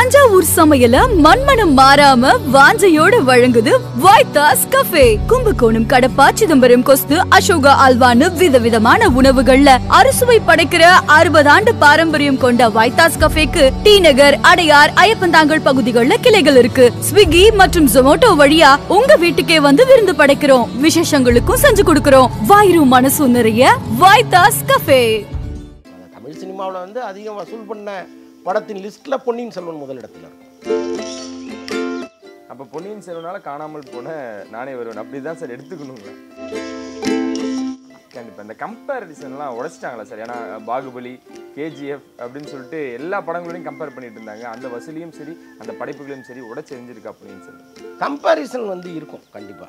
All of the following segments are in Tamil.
தஞ்சாவூர் சமையல மண்மனம் மாறாம வாஞ்சையோட வழங்குது வைத்தாஸ் கஃபே கும்பகோணம் கடப்பா சிதம்பரம் கொஸ்து அசோகா அல்வான்னு விதவிதமான உணவுகள்ல அறுசுவை படைக்கிற அறுபது ஆண்டு பாரம்பரியம் கொண்ட வைத்தாஸ் கஃபேக்கு டி நகர் அடையார் ஐயப்பந்தாங்கல் பகுதிகளில் கிளைகள் இருக்கு ஸ்விக்கி மற்றும் ஜொமோட்டோ வழியா உங்க வீட்டுக்கே வந்து விருந்து படைக்கிறோம் விசேஷங்களுக்கும் செஞ்சு கொடுக்கிறோம் வாயிரும் மனசும் நிறைய வைத்தாஸ் கஃபே அந்த தமிழ் சினிமாவில் வந்து அதிகம் வசூல் பண்ண படத்தின் லிஸ்ட்டில் பொன்னியின் செல்வன் முதலிடத்தில் இருக்கும் அப்போ பொன்னியின் செல்வனால காணாமல் போன நானே வருவேன் அப்படி தான் சார் எடுத்துக்கணுங்களா கண்டிப்பாக இந்த கம்பேரிசன்லாம் உடைச்சிட்டாங்களா சார் ஏன்னா பாகுபலி கேஜிஎஃப் அப்படின்னு சொல்லிட்டு எல்லா படங்களோடையும் கம்பேர் பண்ணிட்டு இருந்தாங்க அந்த வசூலியும் சரி அந்த படைப்புகளையும் சரி உடைச்சு எரிஞ்சிருக்கா பொன்னியின் செல்வன் கம்பாரிசன் வந்து இருக்கும் கண்டிப்பாக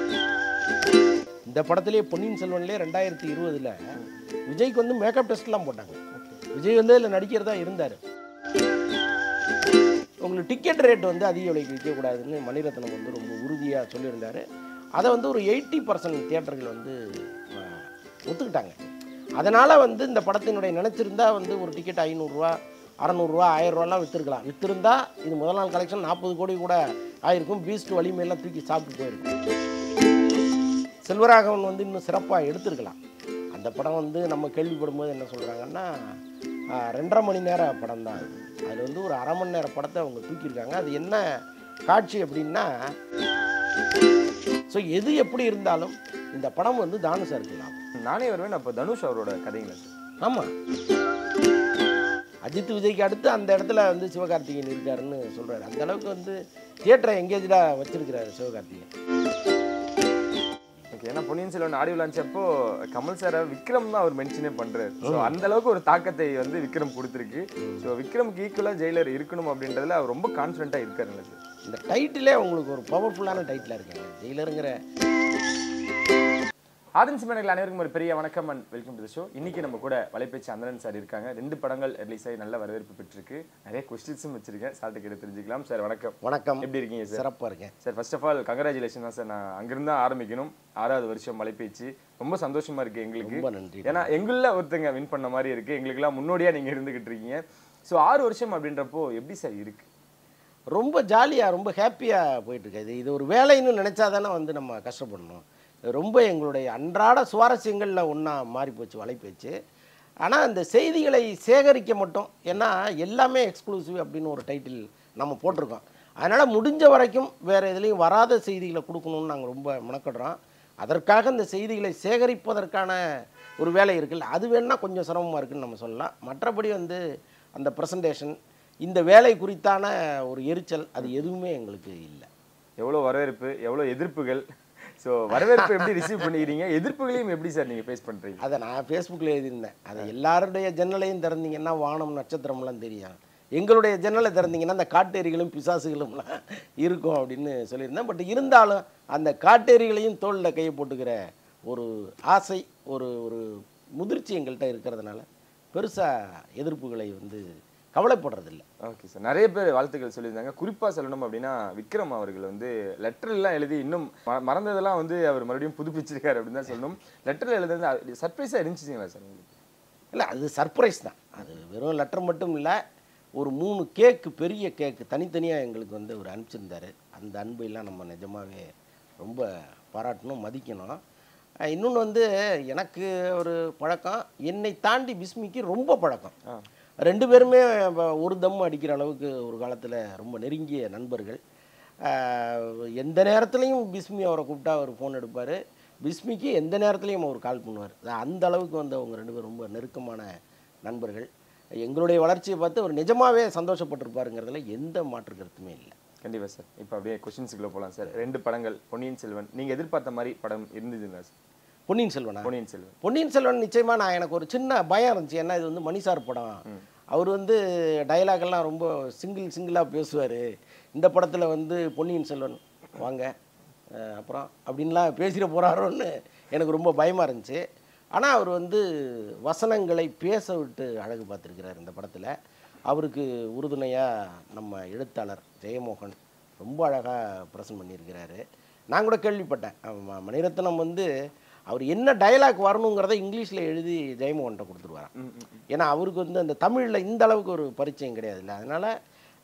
இந்த படத்திலே பொன்னியின் செல்வன்லேயே ரெண்டாயிரத்தி இருபதில் விஜய்க்கு வந்து மேக்கப் டெஸ்ட்லாம் போட்டாங்க விஜய் வந்து அதில் நடிக்கிறதா இருந்தார் உங்களுக்கு டிக்கெட் ரேட் வந்து அதிக விலைக்கு விற்கக்கூடாதுன்னு மணிரத்னம் வந்து ரொம்ப உறுதியாக சொல்லியிருந்தார் அதை வந்து ஒரு எயிட்டி பர்சன்ட் தியேட்டர்கள் வந்து அஹ், ஒத்துக்கிட்டாங்க அதனால் வந்து இந்த படத்தினுடைய நினச்சிருந்தா வந்து ஒரு டிக்கெட் ஐநூறுரூவா அறநூறுவா ஆயிரரூவாலாம் விற்றுருக்கலாம் விற்றுருந்தா இது முதல் நாள் கலெக்ஷன் நாற்பது கோடி கூட ஆயிருக்கும் பீஸ்ட் வலிமையெல்லாம் தூக்கி சாப்பிட்டு போயிருக்கும் செல்வராகவன் வந்து இன்னும் சிறப்பாக எடுத்திருக்கலாம் அந்த படம் வந்து நம்ம கேள்விப்படும்போது என்ன சொல்கிறாங்கன்னா ரெண்டரை மணி நேர படம் தான் அது அதில் வந்து ஒரு அரை மணி நேர படத்தை அவங்க தூக்கியிருக்காங்க அது என்ன காட்சி அப்படின்னா ஸோ எது எப்படி இருந்தாலும் இந்த படம் வந்து தானு சாருக்கு லாபம் நானே வருவேன் அப்போ தனுஷ் அவரோட கதைங்களா சார் ஆமாம் அஜித் விஜய்க்கு அடுத்து அந்த இடத்துல வந்து சிவகார்த்திகேயன் இருக்காருன்னு சொல்கிறாரு அந்த அளவுக்கு வந்து தியேட்டரை எங்கேஜாக வச்சிருக்கிறாரு சிவகார்த்திகேயன் ஓகே ஏன்னா பொன்னியின் செல்வன் ஆடியோ லான்ச் அப்போ கமல் சாரை விக்ரம் தான் அவர் மென்ஷனே பண்றாரு ஸோ அந்த அளவுக்கு ஒரு தாக்கத்தை வந்து விக்ரம் கொடுத்துருக்கு ஸோ விக்ரமுக்கு ஈக்குவலாக ஜெயிலர் இருக்கணும் அப்படின்றதுல அவர் ரொம்ப கான்ஃபிடென்ட்டாக இருக்காருல்ல சார் இந்த டைட்டிலே உங்களுக்கு ஒரு பவர்ஃபுல்லான டைட்டிலாக இருக்குங்க ஜெயிலருங்கிற ஆதன் சிம்மனர்கள் அனைவருக்கும் ஒரு பெரிய வணக்கம் அண்ட் வெல்கம் டு ஷோ இன்னைக்கு நம்ம கூட வலைபேச்சு அந்தரன் சார் இருக்காங்க ரெண்டு படங்கள் ரிலீஸ் ஆகி நல்ல வரவேற்பு பெற்றிருக்கு நிறைய கொஸ்டின்ஸும் வச்சிருக்கேன் சார்ட்ட கிட்ட தெரிஞ்சுக்கலாம் சார் வணக்கம் வணக்கம் எப்படி இருக்கீங்க சார் சிறப்பாக இருக்கேன் sir first of all congratulation தான் சார் நான் அங்கிருந்து தான் ஆரம்பிக்கணும் ஆறாவது வருஷம் மலைப்பேச்சு ரொம்ப சந்தோஷமா இருக்கு எங்களுக்கு ரொம்ப நன்றி ஏன்னா எங்குள்ள ஒருத்தங்க வின் பண்ண மாதிரி இருக்கு எங்களுக்கெல்லாம் முன்னோடியா நீங்க இருந்துகிட்டு இருக்கீங்க ஸோ ஆறு வருஷம் அப்படின்றப்போ எப்படி சார் இருக்கு ரொம்ப ஜாலியாக ரொம்ப ஹாப்பியாக போயிட்டுருக்கு இது இது ஒரு வேலைன்னு நினச்சா தானே வந்து நம்ம கஷ்டப்படணும் இது ரொம்ப எங்களுடைய அன்றாட சுவாரஸ்யங்களில் ஒன்றா மாறி போச்சு வலைப்பேச்சு ஆனால் அந்த செய்திகளை சேகரிக்க மட்டும் ஏன்னா எல்லாமே எக்ஸ்க்ளூசிவ் அப்படின்னு ஒரு டைட்டில் நம்ம போட்டிருக்கோம் அதனால் முடிஞ்ச வரைக்கும் வேறு எதுலேயும் வராத செய்திகளை கொடுக்கணும்னு நாங்கள் ரொம்ப மெனக்கடுறோம் அதற்காக இந்த செய்திகளை சேகரிப்பதற்கான ஒரு வேலை இருக்குல்ல அது வேணால் கொஞ்சம் சிரமமாக இருக்குன்னு நம்ம சொல்லலாம் மற்றபடி வந்து அந்த ப்ரெசன்டேஷன் இந்த வேலை குறித்தான ஒரு எரிச்சல் அது எதுவுமே எங்களுக்கு இல்லை எவ்வளோ வரவேற்பு எவ்வளோ எதிர்ப்புகள் ஸோ வரவேற்பு எப்படி ரிசீவ் பண்ணிக்கிறீங்க எதிர்ப்புகளையும் எப்படி சார் நீங்க ஃபேஸ் பண்றீங்க அதை நான் ஃபேஸ்புக்கில் எழுதியிருந்தேன் அதை எல்லாருடைய ஜன்னலையும் திறந்தீங்கன்னா வானம் நட்சத்திரம்லாம் தெரியும் எங்களுடைய ஜன்னலை திறந்தீங்கன்னா அந்த காட்டேரிகளும் பிசாசுகளும்லாம் இருக்கும் அப்படின்னு சொல்லியிருந்தேன் பட் இருந்தாலும் அந்த காட்டேரிகளையும் தோளில் கையை போட்டுக்கிற ஒரு ஆசை ஒரு ஒரு முதிர்ச்சி எங்கள்கிட்ட இருக்கிறதுனால பெருசாக எதிர்ப்புகளை வந்து கவலைப்படுறதில்ல ஓகே சார் நிறைய பேர் வாழ்த்துக்கள் சொல்லியிருந்தாங்க குறிப்பா சொல்லணும் அப்படின்னா விக்ரம் அவர்கள் வந்து லெட்டர் எல்லாம் எழுதி இன்னும் ம- மறந்ததெல்லாம் வந்து அவர் மறுபடியும் புதுப்பிச்சிருக்காரு அப்படின்னு தான் சொல்லணும் லெட்டர்ல எழுதுறது சர்ப்ரைஸா இருந்துச்சுங்களா சார் உங்களுக்கு இல்லை அது சர்ப்ரைஸ் தான் அது வெறும் லெட்டர் மட்டும் இல்லை ஒரு மூணு கேக்கு பெரிய கேக்கு தனித்தனியாக எங்களுக்கு வந்து ஒரு அனுப்பிச்சிருந்தாரு அந்த அன்பையெல்லாம் நம்ம நிஜமாவே ரொம்ப பாராட்டணும் மதிக்கணும் இன்னொன்று வந்து எனக்கு ஒரு பழக்கம் என்னை தாண்டி பிஸ்மிக்கு ரொம்ப பழக்கம் ரெண்டு பேருமே வ- ஒரு தம் அடிக்கிற அளவுக்கு ஒரு காலத்தில் ரொம்ப நெருங்கிய நண்பர்கள் ஆஹ் எந்த நேரத்துலையும் பிஸ்மி அவரை கூப்பிட்டா அவர் ஃபோன் எடுப்பார் பிஸ்மிக்கு எந்த நேரத்துலையும் அவர் கால் பண்ணுவார் அந்த அளவுக்கு வந்து அவங்க ரெண்டு பேரும் ரொம்ப நெருக்கமான நண்பர்கள் எங்களுடைய வளர்ச்சியை பார்த்து அவர் நிஜமாவே சந்தோஷப்பட்டிருப்பாருங்கிறதுல எந்த மாற்று கருத்துமே இல்லை கண்டிப்பா சார் இப்போ அப்படியே கொஸ்டின்ஸுக்குள்ள போகலாம் சார் ரெண்டு படங்கள் பொன்னியின் செல்வன் நீங்க எதிர்பார்த்த மாதிரி படம் இருந்ததுங்களா சார் பொன்னியின் செல்வனா பொன்னியின் செல்வன் பொன்னியின் செல்வன் நிச்சயமா நான் எனக்கு ஒரு சின்ன பயம் இருந்துச்சு ஏன்னா இது வந்து மணிசார் படம் அவர் வந்து dialogue எல்லாம் ரொம்ப சிங்கிள் சிங்கிளாக பேசுவார் இந்த படத்தில் வந்து பொன்னியின் செல்வன் வாங்க அஹ் அப்புறம் அப்படின்லாம் பேசிட போகிறாரோன்னு எனக்கு ரொம்ப பயமாக இருந்துச்சு ஆனால் அவர் வந்து வசனங்களை பேச விட்டு அழகு பார்த்துருக்கிறார் இந்த படத்தில் அவருக்கு உறுதுணையாக நம்ம எழுத்தாளர் ஜெயமோகன் ரொம்ப அழகாக ப்ரெசன்ட் பண்ணியிருக்கிறாரு நான் கூட கேள்விப்பட்டேன் ம- மணிரத்னம் வந்து அவர் என்ன டயலாக் வரணுங்கிறத இங்கிலீஷில் எழுதி ஜெயமோகன்கிட்ட கொடுத்துருவாராம் ஏன்னா அவருக்கு வந்து அந்த தமிழில் இந்த அளவுக்கு ஒரு பரிச்சயம் கிடையாதுல்ல அதனால்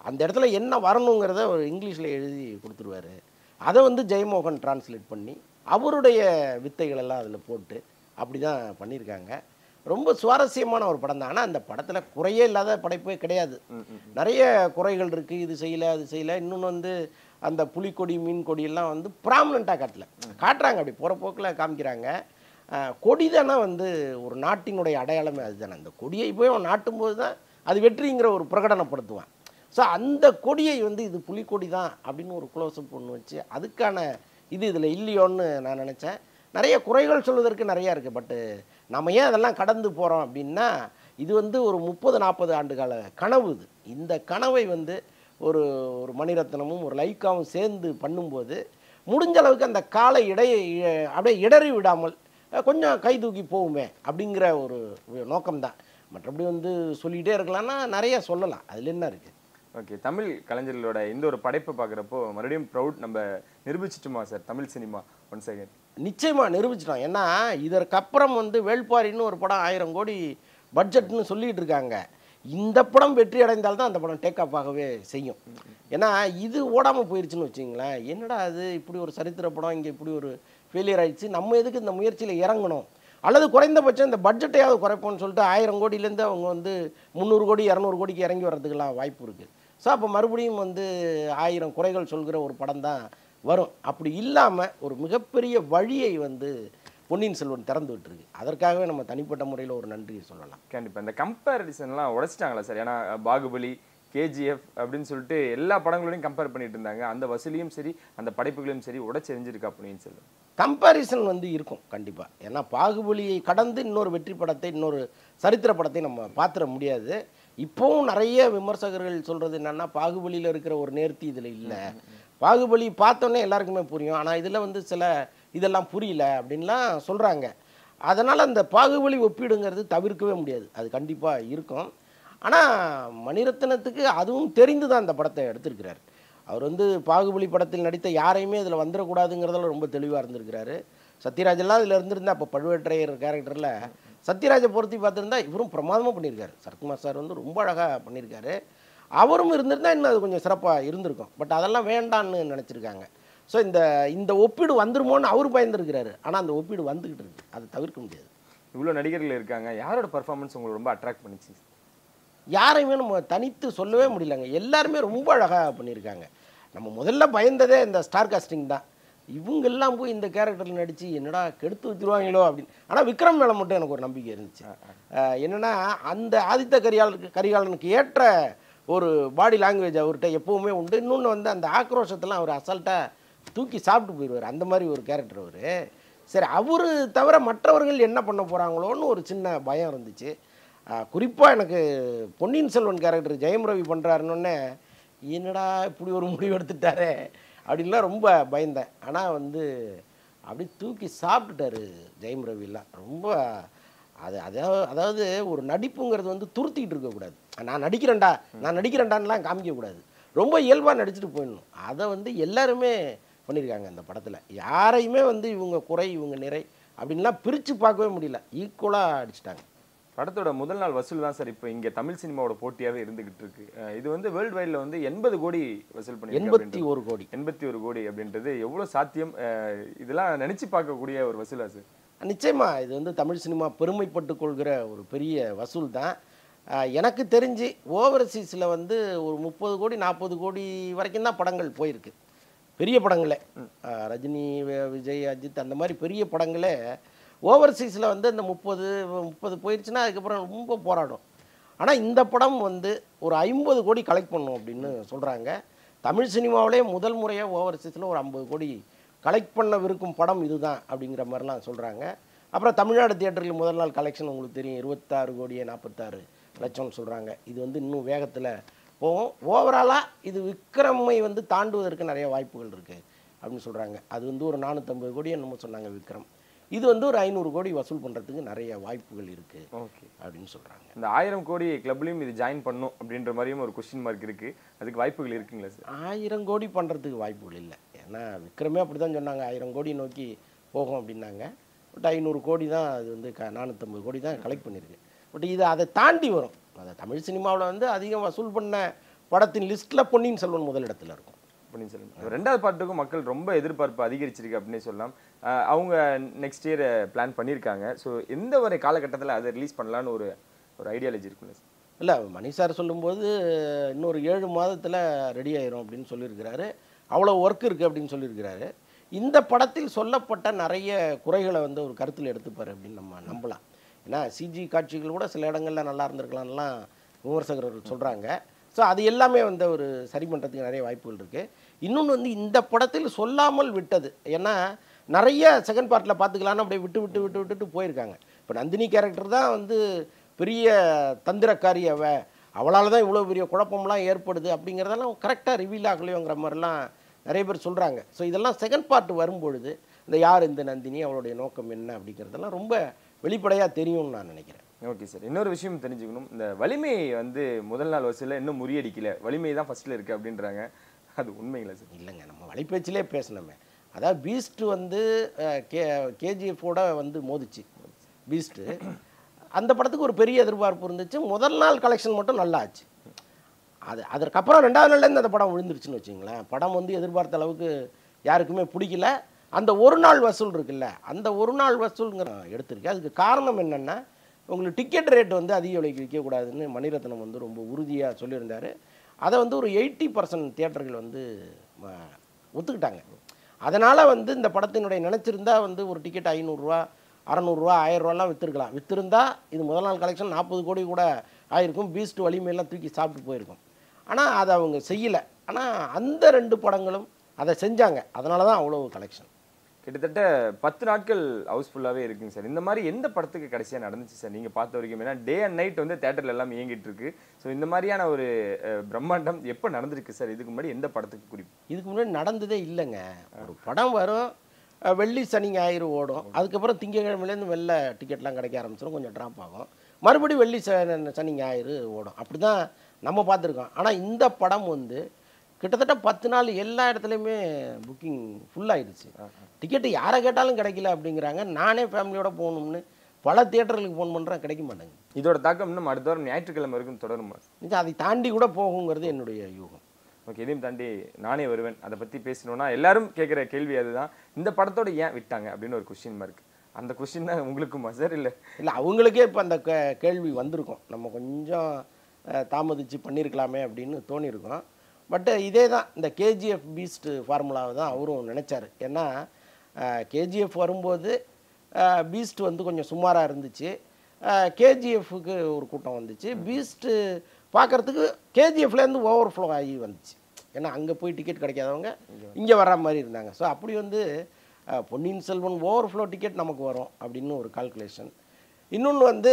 அந்த இடத்துல என்ன வரணுங்கிறத அவர் இங்கிலீஷில் எழுதி கொடுத்துருவாரு அதை வந்து ஜெயமோகன் டிரான்ஸ்லேட் பண்ணி அவருடைய வித்தைகள் எல்லாம் அதில் போட்டு அப்படி தான் பண்ணியிருக்காங்க ரொம்ப சுவாரஸ்யமான ஒரு படம் தான் ஆனால் அந்த படத்தில் குறையே இல்லாத படைப்பே கிடையாது நிறைய குறைகள் இருக்குது இது செய்யலை அது செய்யலை இன்னொன்று வந்து அந்த புலிக்கொடி மீன் கொடி எல்லாம் வந்து ப்ராமினண்ட்டாக காட்டல காட்டுறாங்க அப்படி போகிற போக்கில் காமிக்கிறாங்க அஹ், கொடி தானே வந்து ஒரு நாட்டினுடைய அடையாளமே அதுதானே அந்த கொடியை போய் அவன் நாட்டும்போது தான் அது வெற்றிங்கிற ஒரு பிரகடனப்படுத்துவான் ஸோ அந்த கொடியை வந்து இது புலிக்கொடி தான் அப்படின்னு ஒரு க்ளோஸ்அப் ஒன்று வச்சு அதுக்கான இது இதில் இல்லையோன்னு நான் நினச்சேன் நிறைய குறைகள் சொல்வதற்கு நிறையா இருக்குது பட்டு நம்ம ஏன் அதெல்லாம் கடந்து போகிறோம் அப்படின்னா இது வந்து ஒரு முப்பது நாற்பது ஆண்டு கால கனவு இது இந்த கனவை வந்து ஒரு ஒரு மணிரத்னமும் ஒரு லைக்காவும் சேர்ந்து பண்ணும்போது முடிஞ்ச அளவுக்கு அந்த காலை இடையை இ- அப்படியே இடறி விடாமல் அஹ், கொஞ்சம் கை தூக்கி போகுமே அப்படிங்கிற ஒரு நோக்கம்தான் மற்றபடி வந்து சொல்லிகிட்டே இருக்கலாம்னா நிறைய சொல்லலாம் அதில் என்ன இருக்குது ஓகே தமிழ் கலைஞர்களோட இந்த ஒரு படைப்பை பார்க்குறப்போ மறுபடியும் ப்ரௌட் நம்ம நிரூபிச்சிட்டுமா sir Tamil cinema one second நிச்சயமாக நிரூபிச்சிட்டோம் ஏன்னா இதற்கப்புறம் வந்து வேள்பாரின்னு ஒரு படம் ஆயிரம் கோடி பட்ஜெட்னு சொல்லிட்டு இருக்காங்க இந்த படம் வெற்றி அடைந்தால் தான் அந்த படம் டேக் ஆஃப் ஆகவே செய்யும் ஏன்னா இது ஓடாமல் போயிருச்சுன்னு வச்சுங்களேன் என்னடா அது இப்படி ஒரு சரித்திர படம் இங்கே இப்படி ஒரு ஃபெயிலியர் ஆயிடுச்சு நம்ம எதுக்கு இந்த முயற்சியில் இறங்கணும் அல்லது குறைந்தபட்சம் இந்த பட்ஜெட்டையாவது குறைப்போம்னு சொல்லிட்டு ஆயிரம் கோடியிலேருந்து அவங்க வந்து முந்நூறு கோடி இரநூறு கோடிக்கு இறங்கி வர்றதுக்கெல்லாம் வாய்ப்பு இருக்குது ஸோ அப்போ மறுபடியும் வந்து ஆயிரம் குறைகள் சொல்கிற ஒரு படம் தான் வரும் அப்படி இல்லாமல் ஒரு மிகப்பெரிய வழியை வந்து பொன்னியின் செல்வன் திறந்து விட்டுருக்கு அதற்காகவே நம்ம தனிப்பட்ட முறையில் ஒரு நன்றி சொல்லலாம் கண்டிப்பா இந்த கம்பேரிசன்லாம் உடைச்சிட்டாங்களா சார் ஏன்னா பாகுபலி கேஜிஎஃப் அப்படின்னு சொல்லிட்டு எல்லா படங்களோடையும் கம்பேர் பண்ணிட்டு இருந்தாங்க அந்த வசூலியும் சரி அந்த படைப்புகளையும் சரி உடைச்சு எரிஞ்சிருக்கா அப்படின்னு சொல்லு கம்பாரிசன் வந்து இருக்கும் கண்டிப்பாக ஏன்னா பாகுபலியை கடந்து இன்னொரு வெற்றி படத்தை இன்னொரு சரித்திர படத்தை நம்ம பார்த்துட முடியாது இப்போவும் நிறைய விமர்சகர்கள் சொல்கிறது என்னன்னா பாகுபலியில் இருக்கிற ஒரு நேர்த்தி இதில் இல்லை பாகுபலி பார்த்தோன்னே எல்லாருக்குமே புரியும் ஆனால் இதில் வந்து சில இதெல்லாம் புரியல அப்படின்லாம் சொல்கிறாங்க அதனால் அந்த பாகுபலி ஒப்பீடுங்கிறது தவிர்க்கவே முடியாது அது கண்டிப்பாக இருக்கும் ஆனால் மணிரத்னத்துக்கு அதுவும் தெரிந்து தான் அந்த படத்தை எடுத்திருக்கிறார் அவர் வந்து பாகுபலி படத்தில் நடித்த யாரையுமே இதில் வந்துடக்கூடாதுங்கிறதுல ரொம்ப தெளிவாக இருந்திருக்கிறாரு சத்யராஜெல்லாம் இதில் இருந்திருந்தா அப்போ பழுவேற்றையர் கேரக்டரில் சத்யராஜை பொருத்தி பார்த்துருந்தா இவரும் பிரமாதமாக பண்ணியிருக்காரு சரத்குமார் சார் வந்து ரொம்ப அழகாக பண்ணியிருக்காரு அவரும் இருந்திருந்தா இன்னும் அது கொஞ்சம் சிறப்பாக இருந்திருக்கும் பட் அதெல்லாம் வேண்டான்னு நினச்சிருக்காங்க ஸோ இந்த இந்த ஒப்பீடு வந்துருமோன்னு அவர் பயந்துருக்கிறாரு ஆனால் அந்த ஒப்பீடு வந்துக்கிட்டு இருக்கு அதை தவிர்க்க முடியாது இவ்வளோ நடிகர்கள் இருக்காங்க யாரோட பர்ஃபார்மன்ஸ் உங்களுக்கு ரொம்ப அட்ராக்ட் பண்ணிச்சு யாரையுமே நம்ம தனித்து சொல்லவே முடியலங்க எல்லாருமே ரொம்ப அழகாக பண்ணியிருக்காங்க நம்ம முதல்ல பயந்ததே இந்த ஸ்டார் காஸ்டிங் தான் இவங்கெல்லாம் போய் இந்த கேரக்டரில் நடித்து என்னடா கெடுத்து வச்சிருவாங்களோ அப்படின்னு ஆனால் விக்ரம் மேலே மட்டும் எனக்கு ஒரு நம்பிக்கை இருந்துச்சு அஹ் என்னன்னா அந்த ஆதித்த கரிகாலனுக்கு கரிகாலனுக்கு ஏற்ற ஒரு பாடி லாங்குவேஜ் அவர்கிட்ட எப்பவுமே உண்டு இன்னொன்று வந்து அந்த ஆக்ரோஷத்தெல்லாம் அவர் அசால்ட்டாக தூக்கி சாப்பிட்டு போயிடுவார் அந்த மாதிரி ஒரு கேரக்டர் அவர் சரி அவர் தவிர மற்றவர்கள் என்ன பண்ண போகிறாங்களோன்னு ஒரு சின்ன பயம் இருந்துச்சு குறிப்பாக எனக்கு பொன்னியின் செல்வன் கேரக்டர் ஜெயம் ரவி பண்ணுறாருன்னொன்னே என்னடா இப்படி ஒரு முடிவு எடுத்துட்டாரே அப்படின்லாம் ரொம்ப பயந்தேன் ஆனால் வந்து அப்படி தூக்கி சாப்பிட்டுட்டாரு ஜெயம் ரவிலாம் ரொம்ப அது அதாவது அதாவது ஒரு நடிப்புங்கிறது வந்து துருத்திக்கிட்டு இருக்கக்கூடாது நான் நடிக்கிறேன்டா நான் நடிக்கிறேன்டான்லாம் காமிக்கக்கூடாது ரொம்ப இயல்பாக நடிச்சுட்டு போயிடணும் அதை வந்து எல்லாருமே பண்ணியிருக்காங்க அந்த படத்தில் யாரையுமே வந்து இவங்க குறை இவங்க நிறை அப்படின்லாம் பிரித்து பார்க்கவே முடியல ஈக்குவலாக அடிச்சிட்டாங்க படத்தோட முதல் நாள் வசூல் தான் சார் இப்போ இங்க தமிழ் சினிமாவோட போட்டியாவே இருந்துகிட்டு இருக்கு அஹ் இது வந்து வேர்ல்டு வைட்ல வந்து எண்பது கோடி வசூல் பண்ணி எண்பத்தி ஒரு கோடி எண்பத்தி ஒரு கோடி அப்படின்றது எவ்வளவு சாத்தியம் அஹ் இதெல்லாம் நினைச்சு பார்க்கக்கூடிய ஒரு வசூலா சார் நிச்சயமா இது வந்து தமிழ் சினிமா பெருமைப்பட்டு கொள்கிற ஒரு பெரிய வசூல் தான் ஆஹ் எனக்கு தெரிஞ்சு ஓவர்சீஸில் வந்து ஒரு முப்பது கோடி நாற்பது கோடி வரைக்கும் தான் படங்கள் போயிருக்கு பெரிய படங்களே ஆஹ் ரஜினி வி- விஜய் அஜித் அந்த மாதிரி பெரிய படங்களே ஓவர்சீஸில் வந்து இந்த முப்பது முப்பது போயிடுச்சுன்னா அதுக்கப்புறம் ரொம்ப போராடும் ஆனால் இந்த படம் வந்து ஒரு ஐம்பது கோடி கலெக்ட் பண்ணும் அப்படின்னு சொல்கிறாங்க தமிழ் சினிமாவிலே முதல் முறையாக ஓவர்சீஸில் ஒரு ஐம்பது கோடி கலெக்ட் பண்ணவிருக்கும் படம் இதுதான் அப்படிங்கிற மாதிரிலாம் சொல்கிறாங்க அப்புறம் தமிழ்நாடு தியேட்டரில் முதல் நாள் கலெக்ஷன் உங்களுக்கு தெரியும் இருபத்தாறு கோடியே நாற்பத்தாறு லட்சம்னு சொல்கிறாங்க இது வந்து இன்னும் வேகத்தில் போகும் ஓவராலாக இது விக்ரமை வந்து தாண்டுவதற்கு நிறைய வாய்ப்புகள் இருக்குது அப்படின்னு சொல்கிறாங்க அது வந்து ஒரு நானூற்றம்பது கோடி என்னமோ சொன்னாங்க விக்ரம் இது வந்து ஒரு ஐநூறு கோடி வசூல் பண்ணுறதுக்கு நிறைய வாய்ப்புகள் இருக்குது ஓகே அப்படின்னு சொல்கிறாங்க இந்த ஆயிரம் கோடி கிளப்லயும் இது ஜாயின் பண்ணும் அப்படின்ற மாதிரியும் ஒரு கொஸ்டின் மார்க் இருக்கு அதுக்கு வாய்ப்புகள் இருக்குங்களா சார் ஆயிரம் கோடி பண்ணுறதுக்கு வாய்ப்புகள் இல்லை ஏன்னா விக்ரமே அப்படி தான் சொன்னாங்க ஆயிரம் கோடி நோக்கி போகும் அப்படின்னாங்க பட் ஐநூறு கோடி தான் அது வந்து க நானூற்றம்பது கோடி தான் கலெக்ட் பண்ணியிருக்கு பட் இது அதை தாண்டி வரும் அதை தமிழ் சினிமாவில் வந்து அதிகம் வசூல் பண்ண படத்தின் லிஸ்ட்டில் பொன்னியின் செல்வன் முதலிடத்தில் இருக்கும் அப்படின்னு சொல்லுங்க ரெண்டாவது பாட்டுக்கும் மக்கள் ரொம்ப எதிர்பார்ப்பு அதிகரிச்சிருக்கு அப்படின்னு சொல்லலாம் அஹ் அவங்க நெக்ஸ்ட் இயர் பிளான் பண்ணியிருக்காங்க ஸோ எந்த ஒரு காலகட்டத்தில் அதை ரிலீஸ் பண்ணலான்னு ஒரு ஒரு ஐடியாலஜி இருக்குல்ல சார் இல்லை மணி சார் சொல்லும்போது இன்னொரு ஏழு மாதத்தில் ரெடி ஆயிரும் அப்படின்னு சொல்லியிருக்கிறாரு அவ்வளோ ஒர்க் இருக்குது அப்படின்னு சொல்லியிருக்கிறாரு இந்த படத்தில் சொல்லப்பட்ட நிறைய குறைகளை வந்து ஒரு கருத்தில் எடுத்துப்பார் அப்படின்னு நம்ம நம்பலாம் ஏன்னா சிஜி காட்சிகள் கூட சில இடங்களில் நல்லா இருந்திருக்கலாம்லாம் விமர்சகர்கள் சொல்கிறாங்க ஸோ அது எல்லாமே வந்து ஒரு சரி பண்ணுறதுக்கு நிறைய வாய்ப்புகள் இருக்குது இன்னொன்று வந்து இந்த படத்தில் சொல்லாமல் விட்டது ஏன்னா நிறைய செகண்ட் பார்ட்டில் பார்த்துக்கலான்னு அப்படியே விட்டு விட்டு விட்டு விட்டுட்டு போயிருக்காங்க இப்போ நந்தினி கேரக்டர் தான் வந்து பெரிய தந்திரக்காரி அவ அவளால் தான் இவ்வளோ பெரிய குழப்பம்லாம் ஏற்படுது அப்படிங்கிறதெல்லாம் கரெக்டாக ரிவீல் ஆகலையோங்கிற மாதிரிலாம் நிறைய பேர் சொல்கிறாங்க ஸோ இதெல்லாம் செகண்ட் பார்ட் வரும்பொழுது இந்த யார் இந்த நந்தினி அவளுடைய நோக்கம் என்ன அப்படிங்கிறதெல்லாம் ரொம்ப வெளிப்படையாக தெரியும்னு நான் நினைக்கிறேன் ஓகே சார் இன்னொரு விஷயம் தெரிஞ்சுக்கணும் இந்த வலிமை வந்து முதல் நாள் வசூலில் இன்னும் முறியடிக்கல வலிமை தான் ஃபர்ஸ்ட்ல இருக்கு அப்படின்றாங்க அது உண்மைங்களா சார் இல்லைங்க நம்ம வலைப்பேச்சிலே பேசணுமே அதாவது பீஸ்ட் வந்து அஹ், கே கேஜிஎஃபோட வந்து மோதிச்சு பீஸ்ட்டு அந்த படத்துக்கு ஒரு பெரிய எதிர்பார்ப்பு இருந்துச்சு முதல் நாள் கலெக்ஷன் மட்டும் நல்லா ஆச்சு அது அதற்கப்புறம் ரெண்டாவது நாள்லேருந்து அந்த படம் விழுந்துருச்சுன்னு வச்சுங்களேன் படம் வந்து எதிர்பார்த்த அளவுக்கு யாருக்குமே பிடிக்கல அந்த ஒரு நாள் வசூல் இருக்குல்ல அந்த ஒரு நாள் வசூலுங்கிற எடுத்திருக்கு அதுக்கு காரணம் என்னென்னா உங்களுக்கு டிக்கெட் ரேட் வந்து அதிக விலைக்கு விற்கக்கூடாதுன்னு மணிரத்னம் வந்து ரொம்ப உறுதியாக சொல்லியிருந்தார் அதை வந்து ஒரு எயிட்டி பர்சன்ட் தியேட்டர்கள் வந்து ம, ஒத்துக்கிட்டாங்க அதனால் வந்து இந்த படத்தினுடைய நினச்சிருந்தா வந்து ஒரு டிக்கெட் ஐநூறுரூவா அறநூறுவா ஆயிரரூவாலாம் விற்றுருக்கலாம் விற்றுருந்தா இது முதல் நாள் கலெக்ஷன் நாற்பது கோடி கூட ஆயிருக்கும் பீஸ்ட் வலிமையெல்லாம் தூக்கி சாப்பிட்டு போயிருக்கும் ஆனால் அதை அவங்க செய்யலை ஆனால் அந்த ரெண்டு படங்களும் அதை செஞ்சாங்க அதனால தான் அவ்வளோ கலெக்ஷன் கிட்டத்தட்ட பத்து நாட்கள் ஹவுஸ்ஃபுல்லாகவே இருக்குங்க சார் இந்த மாதிரி எந்த படத்துக்கு கடைசியாக நடந்துச்சு சார் நீங்கள் பார்த்த வரைக்கும் ஏன்னா டே அண்ட் நைட் வந்து தேட்டரில் எல்லாம் இயங்கிட்டு இருக்கு ஸோ இந்த மாதிரியான ஒரு அஹ், பிரம்மாண்டம் எப்போ நடந்திருக்கு சார் இதுக்கு முன்னாடி எந்த படத்துக்கு குறிப்பு இதுக்கு முன்னாடி நடந்ததே இல்லைங்க ஒரு படம் வரும் அஹ் வெள்ளி சனி ஞாயிறு ஓடும் அதுக்கப்புறம் திங்கக்கிழமையிலேருந்து வெளில டிக்கெட்லாம் கிடைக்க ஆரம்பிச்சிடும் கொஞ்சம் ட்ராப் ஆகும் மறுபடியும் வெள்ளி ச- சனி ஞாயிறு ஓடும் அப்படி தான் நம்ம பார்த்துருக்கோம் ஆனால் இந்த படம் வந்து கிட்டத்தட்ட பத்து நாள் எல்லா இடத்துலையுமே புக்கிங் ஃபுல்லாகிடுச்சு டிக்கெட்டு யாரை கேட்டாலும் கிடைக்கல அப்படிங்கிறாங்க நானே ஃபேமிலியோட போகணும்னு பல தியேட்டர்களுக்கு ஃபோன் பண்ணுறேன் கிடைக்க மாட்டேங்குது இதோட தாக்கம் இன்னும் அடுத்த வாரம் ஞாயிற்றுக்கிழமை வரைக்கும் தொடருமா நிச்சயம் அதை தாண்டி கூட போகுங்கிறது என்னுடைய யூகம் ஓகே இதையும் தாண்டி நானே வருவேன் அதை பற்றி பேசணும்னா எல்லாரும் கேட்குற கேள்வி அதுதான் இந்த படத்தோட ஏன் விட்டாங்க அப்படின்னு ஒரு கொஸ்டின் மார்க் அந்த கொஸ்டின் தான் உங்களுக்குமா சார் இல்லை இல்லை அவங்களுக்கே இப்போ அந்த கே- கேள்வி வந்திருக்கும் நம்ம கொஞ்சம் அஹ், தாமதிச்சு பண்ணியிருக்கலாமே அப்படின்னு தோணியிருக்கோம் பட் இதே தான் இந்த கேஜிஎஃப் பீஸ்ட் ஃபார்முலாவை தான் அவரும் நினச்சாரு ஏன்னா கேஜிஎஃப் வரும்போது பீஸ்ட் வந்து கொஞ்சம் சுமாராக இருந்துச்சு கேஜிஎஃப்க்கு ஒரு கூட்டம் வந்துச்சு பீஸ்ட்டு பார்க்குறதுக்கு கேஜிஎஃப்லேருந்து ஓவர் ஃப்ளோ ஆகி வந்துச்சு ஏன்னா அங்கே போய் டிக்கெட் கிடைக்காதவங்க இங்கே வர்ற மாதிரி இருந்தாங்க ஸோ அப்படி வந்து அஹ், Ponniyin Selvan overflow ticket நமக்கு வரும் அப்படின்னு ஒரு கால்குலேஷன் இன்னொன்று வந்து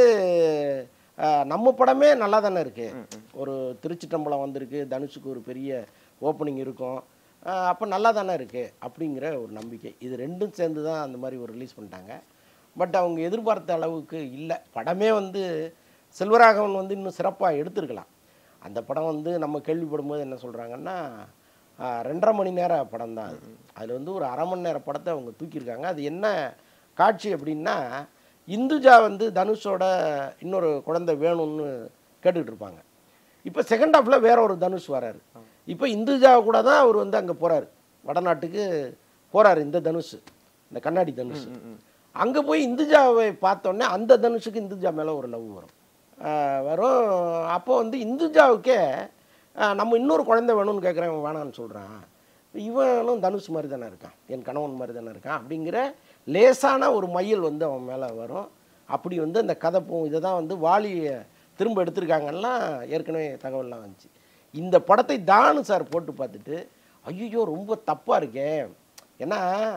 அஹ், நம்ம படமே நல்லா தானே இருக்குது ஒரு திருச்சிட்டம்பலம் வந்திருக்கு தனுஷுக்கு ஒரு பெரிய ஓப்பனிங் இருக்கும் அப்போ நல்லா தானே இருக்குது அப்படிங்கிற ஒரு நம்பிக்கை இது ரெண்டும் சேர்ந்து தான் அந்த மாதிரி ஒரு ரிலீஸ் பண்ணிட்டாங்க பட் அவங்க எதிர்பார்த்த அளவுக்கு இல்லை படமே வந்து செல்வராகவன் வந்து இன்னும் சிறப்பாக எடுத்திருக்கலாம் அந்த படம் வந்து நம்ம கேள்விப்படும்போது என்ன சொல்கிறாங்கன்னா ரெண்டரை மணி நேர படம் தான் அது அதில் வந்து ஒரு அரை மணி நேர படத்தை அவங்க தூக்கியிருக்காங்க அது என்ன காட்சி அப்படின்னா இந்துஜா வந்து தனுஷோட இன்னொரு குழந்தை வேணும்னு கேட்டுக்கிட்டு இருப்பாங்க இப்போ செகண்ட் ஹாஃபில் வேற ஒரு தனுஷ் வராரு இப்போ இந்துஜா கூட தான் அவர் வந்து அங்கே போகிறாரு வடநாட்டுக்கு போகிறாரு இந்த தனுஷ் இந்த கண்ணாடி தனுஷ் அங்கே போய் இந்துஜாவை பார்த்தோன்னே அந்த தனுஷுக்கு இந்துஜா மேலே ஒரு லவ் வரும் ஆஹ் வரும் அப்போ வந்து இந்துஜாவுக்கே ஆஹ் நம்ம இன்னொரு குழந்தை வேணும்னு கேட்குறேன் இவன் வேணான்னு சொல்கிறான் இவனும் தனுஷ் மாதிரி தானே இருக்கான் என் கணவன் மாதிரி தானே இருக்கான் அப்படிங்கிற லேசான ஒரு மையல் வந்து அவன் மேலே வரும் அப்படி வந்து அந்த கதை போகும் இதை தான் வந்து வாலியை திரும்ப எடுத்திருக்காங்கலாம் ஏற்கனவே தகவல்லாம் வந்துச்சு இந்த படத்தை தானு சார் போட்டு பார்த்துட்டு ஐயோ ரொம்ப தப்பாக இருக்கே ஏன்னா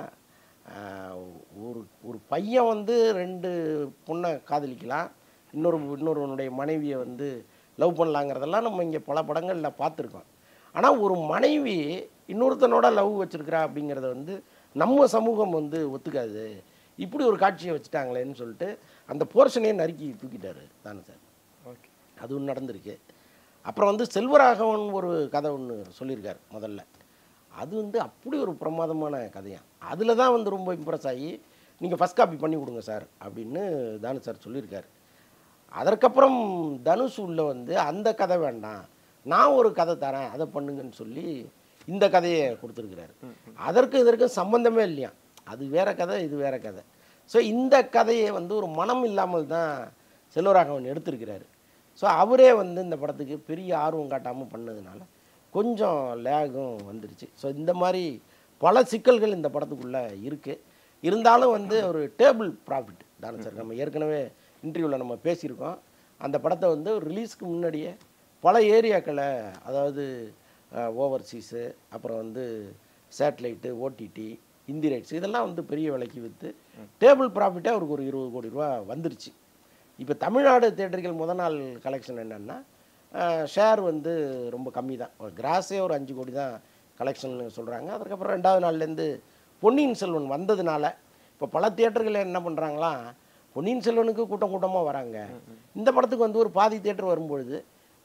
ஆஹ், ஒரு ஒரு பையன் வந்து ரெண்டு பொண்ணை காதலிக்கலாம் இன்னொரு இன்னொருவனுடைய மனைவியை வந்து லவ் பண்ணலாங்கிறதெல்லாம் நம்ம இங்கே பல படங்களில் பார்த்துருக்கோம் ஆனால் ஒரு மனைவி இன்னொருத்தனோட லவ் வச்சிருக்கிறா அப்படிங்கிறத வந்து நம்ம சமூகம் வந்து ஒத்துக்காது இப்படி ஒரு காட்சியை வச்சுட்டாங்களேன்னு சொல்லிட்டு அந்த போர்ஷனையே நறுக்கி தூக்கிட்டாரு தானே சார் ஓகே அதுவும் நடந்திருக்கு அப்புறம் வந்து செல்வராகவன் ஒரு கதை ஒன்று சொல்லியிருக்காரு முதல்ல அது வந்து அப்படி ஒரு பிரமாதமான கதையாம் அதில் தான் வந்து ரொம்ப இம்ப்ரெஸ் ஆகி நீங்கள் ஃபஸ்ட் காப்பி பண்ணி கொடுங்க சார் அப்படின்னு தானு சார் சொல்லியிருக்காரு அதற்கப்புறம் தனுஷ் உள்ள வந்து அந்த கதை வேண்டாம் நான் ஒரு கதை தரேன் அதை பண்ணுங்கன்னு சொல்லி இந்த கதையை கொடுத்துருக்கிறாரு அதற்கு இதற்கும் சம்பந்தமே இல்லையா அது வேற கதை இது வேற கதை ஸோ இந்த கதையை வந்து ஒரு மனம் இல்லாமல் தான் செல்வராகவன் எடுத்திருக்கிறாரு ஸோ அவரே வந்து இந்த படத்துக்கு பெரிய ஆர்வம் காட்டாமல் பண்ணதுனால கொஞ்சம் லேகும் வந்துருச்சு ஸோ இந்த மாதிரி பல சிக்கல்கள் இந்த படத்துக்குள்ளே இருக்குது இருந்தாலும் வந்து ஒரு டேபிள் ப்ராஃபிட் தானே சார் நம்ம ஏற்கனவே இன்டர்வியூவில் நம்ம பேசியிருக்கோம் அந்த படத்தை வந்து ரிலீஸ்க்கு முன்னாடியே பல ஏரியாக்களை அதாவது ஓவர்சீஸு அப்புறம் வந்து சேட்டலைட்டு ஓடிடி இந்தி ரைட்ஸ் இதெல்லாம் வந்து பெரிய விலைக்கு விற்று டேபிள் ப்ராஃபிட்டே அவருக்கு ஒரு இருபது கோடி ரூபா வந்துருச்சு இப்போ தமிழ்நாடு தேட்டர்கள் முத நாள் கலெக்ஷன் என்னென்னா ஷேர் வந்து ரொம்ப கம்மி தான் ஒரு கிராஸே ஒரு அஞ்சு கோடி தான் கலெக்ஷன் சொல்கிறாங்க அதுக்கப்புறம் ரெண்டாவது நாள்லேருந்து பொன்னியின் செல்வன் வந்ததுனால இப்போ பல தியேட்டர்கள் என்ன பண்ணுறாங்களாம் பொன்னியின் செல்வனுக்கு கூட்டம் கூட்டமாக வராங்க இந்த படத்துக்கு வந்து ஒரு பாதி தியேட்டர் வரும்பொழுது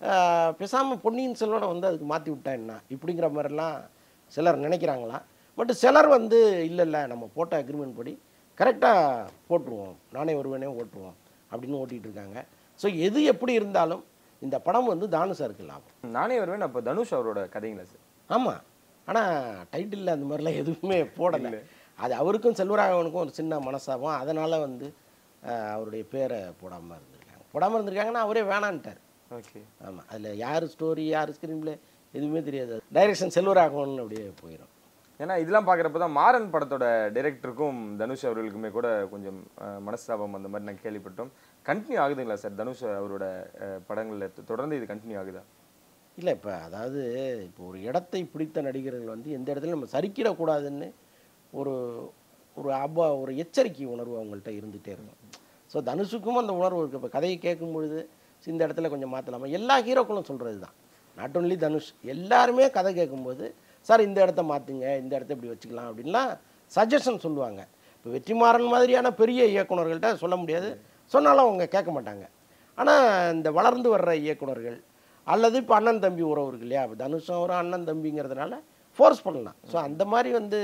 பேசாமல் பொன்னியின் செல்வனை வந்து அதுக்கு மாற்றி விட்டா என்ன இப்படிங்கிற மாதிரிலாம் சிலர் நினைக்கிறாங்களாம் பட் சிலர் வந்து இல்லை இல்லை நம்ம போட்ட அக்ரிமெண்ட் படி கரெக்டாக போட்டுருவோம் நானே ஒருவனே ஓட்டுருவோம் அப்படின்னு ஓட்டிகிட்டு இருக்காங்க ஸோ எது எப்படி இருந்தாலும் இந்த படம் வந்து தானு சாருக்கு லாபம் நானே வருவேன் அப்போ தனுஷ் அவரோட கதைங்களா சார் ஆமாம் ஆனால் டைட்டிலில் அந்த மாதிரிலாம் எதுவுமே போடலை அது அவருக்கும் செல்வராகவனுக்கும் ஒரு சின்ன மனசாபம் அதனால் வந்து அஹ், அவருடைய பேரை போடாமல் இருந்திருக்காங்க போடாமல் இருந்திருக்காங்கன்னா அவரே வேணான்ட்டார் ஓகே ஆமாம் அதில் யார் ஸ்டோரி யார் ஸ்க்ரீன் பிளே எதுவுமே தெரியாது டைரக்ஷன் செல்வராகவன் அப்படியே போயிடும் ஏன்னா இதெல்லாம் பார்க்குறப்ப தான் மாறன் படத்தோட டைரக்டருக்கும் தனுஷ் அவர்களுக்குமே கூட கொஞ்சம் அஹ், மனஸ்தாபம் அந்த மாதிரி நான் கேள்விப்பட்டோம் கண்டினியூ ஆகுதுங்களா சார் தனுஷ் அவரோட அஹ், படங்கள்ல தொ- தொடர்ந்து இது கண்டினியூ ஆகுதா இல்லை இப்போ அதாவது இப்போ ஒரு இடத்தை பிடித்த நடிகர்கள் வந்து எந்த இடத்துல நம்ம சறுக்கிடக்கூடாதுன்னு ஒரு ஒரு அபா ஒரு எச்சரிக்கை உணர்வு அவங்கள்ட்ட இருந்துகிட்டே இருக்கும் ஸோ தனுஷுக்கும் அந்த உணர்வு இருக்குது இப்போ கதையை கேட்கும் பொழுது "சரி, இந்த இடத்துல கொஞ்சம் மாற்றலாமா எல்லா ஹீரோக்களும் சொல்கிறது தான் நாட் ஒன்லி தனுஷ் எல்லாருமே கதை கேட்கும்போது சார் இந்த இடத்த மாற்றுங்க இந்த இடத்த இப்படி வச்சுக்கலாம் அப்படின்லாம் சஜஷன் சொல்லுவாங்க இப்போ வெற்றிமாறன் மாதிரியான பெரிய இயக்குனர்கள்ட்ட சொல்ல முடியாது சொன்னாலும் அவங்க கேட்க மாட்டாங்க ஆனால் இந்த வளர்ந்து வர்ற இயக்குனர்கள் அல்லது இப்போ அண்ணன் தம்பி உறவு இருக்கு இல்லையா அப்ப தனுஷும் ஒரு அண்ணன் தம்பிங்கிறதுனால ஃபோர்ஸ் பண்ணலாம் ஸோ அந்த மாதிரி வந்து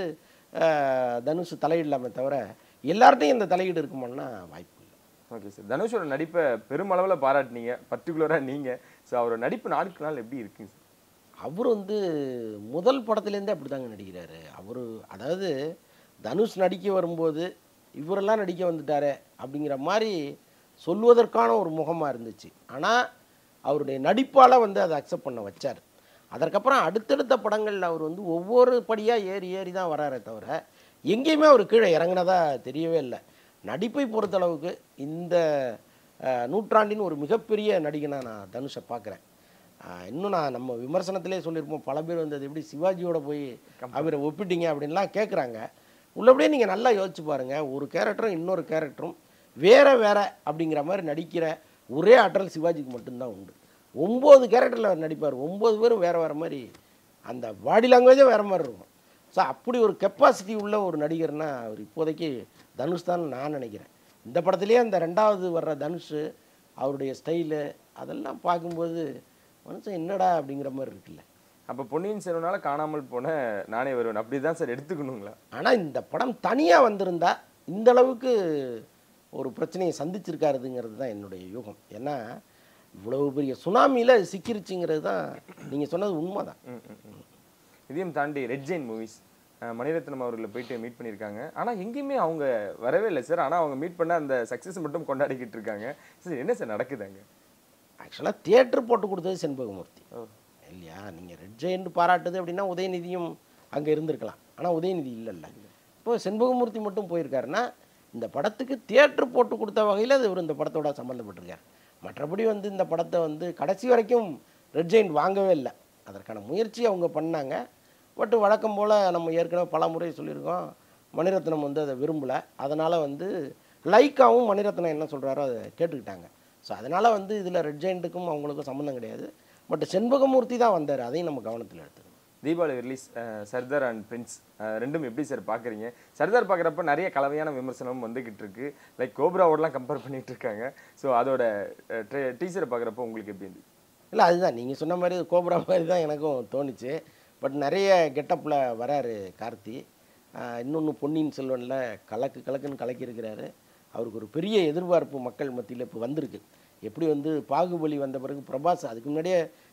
அஹ், தனுஷ் தலையிடலாமே தவிர எல்லார்ட்டையும் இந்த தலையீடு இருக்குமான்னா வாய்ப்பு இல்லை ஓகே சார் தனுஷோட நடிப்பை பெருமளவில் பாராட்டினீங்க பர்டிகுலராக நீங்கள் ஸோ அவரோட நடிப்பு நாளுக்கு நாள் எப்படி இருக்குங்க சார் அவர் வந்து முதல் படத்துலேருந்தே அப்படி தாங்க நடிக்கிறாரு அவர் அதாவது தனுஷ் நடிக்க வரும்போது இவரெல்லாம் நடிக்க வந்துட்டாரே அப்படிங்கிற மாதிரி சொல்வதற்கான ஒரு முகமாக இருந்துச்சு ஆனால் அவருடைய நடிப்பால் வந்து அதை அக்செப்ட் பண்ண வச்சார் அதற்கப்புறம் அடுத்தடுத்த படங்களில் அவர் வந்து ஒவ்வொரு படியாக ஏறி ஏறி தான் வராரே தவிர எங்கேயுமே அவர் கீழே இறங்குனதா தெரியவே இல்லை நடிப்பை பொறுத்தளவுக்கு இந்த அஹ், நூற்றாண்டின் ஒரு மிகப்பெரிய நடிகனை நான் தனுஷை பார்க்குறேன் ஆஹ் இன்னும் நான் நம்ம விமர்சனத்திலே சொல்லியிருப்போம் பல பேர் வந்து அது எப்படி சிவாஜியோட போய் அவரை ஒப்பிட்டீங்க அப்படின்லாம் கேட்குறாங்க உள்ளபடியே நீங்கள் நல்லா யோசிச்சு பாருங்கள் ஒரு கேரக்டரும் இன்னொரு கேரக்டரும் வேற வேற அப்படிங்கிற மாதிரி நடிக்கிற ஒரே ஆற்றல் சிவாஜிக்கு மட்டும்தான் உண்டு ஒம்பது கேரக்டரில் அவர் நடிப்பார் ஒம்பது பேரும் வேற வேற மாதிரி அந்த பாடி லாங்குவேஜே வேற மாதிரி இருக்கும் ஸோ அப்படி ஒரு கெப்பாசிட்டி உள்ள ஒரு நடிகர்னா அவர் இப்போதைக்கு தனுஷ் தான் நான் நினைக்கிறேன் இந்த படத்துலேயே அந்த ரெண்டாவது வர்ற தனுஷ் அவருடைய ஸ்டைலு அதெல்லாம் பார்க்கும்போது மனுஷன் என்னடா அப்படிங்கிற மாதிரி இருக்குல்ல அப்போ பொன்னியின் செல்வனால காணாமல் போன நானே வருவேன் அப்படி தான் சார் எடுத்துக்கணுங்களா ஆனால் இந்த படம் தனியாக வந்திருந்தா இந்த அளவுக்கு ஒரு பிரச்சனையை சந்திச்சிருக்காருதுங்கிறது தான் என்னுடைய யூகம் ஏன்னா இவ்வளவு பெரிய சுனாமியில் சிக்கிருச்சுங்கிறது தான் நீங்கள் சொன்னது உண்மைதான் ம், ம், ம். இதையும் தாண்டி ரெட் ஜெயின் மூவிஸ் மணிரத்னம் அவர்களை போயிட்டு மீட் பண்ணியிருக்காங்க ஆனால் எங்கேயுமே அவங்க வரவே இல்லை சார் ஆனால் அவங்க மீட் பண்ண அந்த சக்ஸஸ் மட்டும் கொண்டாடிக்கிட்டு இருக்காங்க சார் என்ன சார் நடக்குதாங்க ஆக்சுவலாக தியேட்டர் போட்டு கொடுத்தது செண்பகமூர்த்தி ஓ இல்லையா நீங்கள் ரெட் ஜெயண்ட் பாராட்டுது அப்படின்னா உதயநிதியும் அங்கே இருந்திருக்கலாம் ஆனால் உதயநிதி இல்லைல்ல இப்போ செண்பகமூர்த்தி மட்டும் போயிருக்காருன்னா இந்த படத்துக்கு தியேட்டர் போட்டு கொடுத்த வகையில் அது இவர் இந்த படத்தோட சம்மந்தப்பட்டிருக்கார் மற்றபடி வந்து இந்த படத்தை வந்து கடைசி வரைக்கும் ரெட் ஜெயண்ட் வாங்கவே இல்லை அதற்கான முயற்சி அவங்க பண்ணாங்க பட் வழக்கம் போல் நம்ம ஏற்கனவே பல முறை சொல்லியிருக்கோம் மணிரத்னம் வந்து அதை விரும்பலை அதனால் வந்து லைக்காவும் மணிரத்னம் என்ன சொல்கிறாரோ அதை கேட்டுக்கிட்டாங்க ஸோ அதனால் வந்து இதில் ரெட் ஜெயண்ட்டுக்கும் அவங்களுக்கும் சம்மந்தம் கிடையாது பட் செண்பகமூர்த்தி தான் வந்தார் அதையும் நம்ம கவனத்தில் எடுத்துக்கணும் Deepavali release Sardar and Prince அஹ், ரெண்டும் எப்படி சார் பார்க்குறீங்க சர்தார் பார்க்குறப்ப நிறைய கலவையான விமர்சனமும் வந்துகிட்டு இருக்கு லைக் கோப்ராவோடலாம் கம்பேர் பண்ணிட்டு இருக்காங்க ஸோ அதோட டீச்சரை பார்க்குறப்ப உங்களுக்கு எப்படி இருந்துச்சு இல்லை அதுதான் நீங்கள் சொன்ன மாதிரி கோப்ரா மாதிரி தான் எனக்கும் தோணுச்சு பட் நிறைய கெட்டப்பில் வராரு கார்த்தி இன்னொன்று பொன்னியின் செல்வனில் கலக்கு கலக்குன்னு கலக்கியிருக்கிறாரு அவருக்கு ஒரு பெரிய எதிர்பார்ப்பு மக்கள் மத்தியில் இப்போ வந்திருக்கு எப்படி வந்து பாகுபலி வந்த பிறகு பிரபாஸ் அதுக்கு முன்னாடியே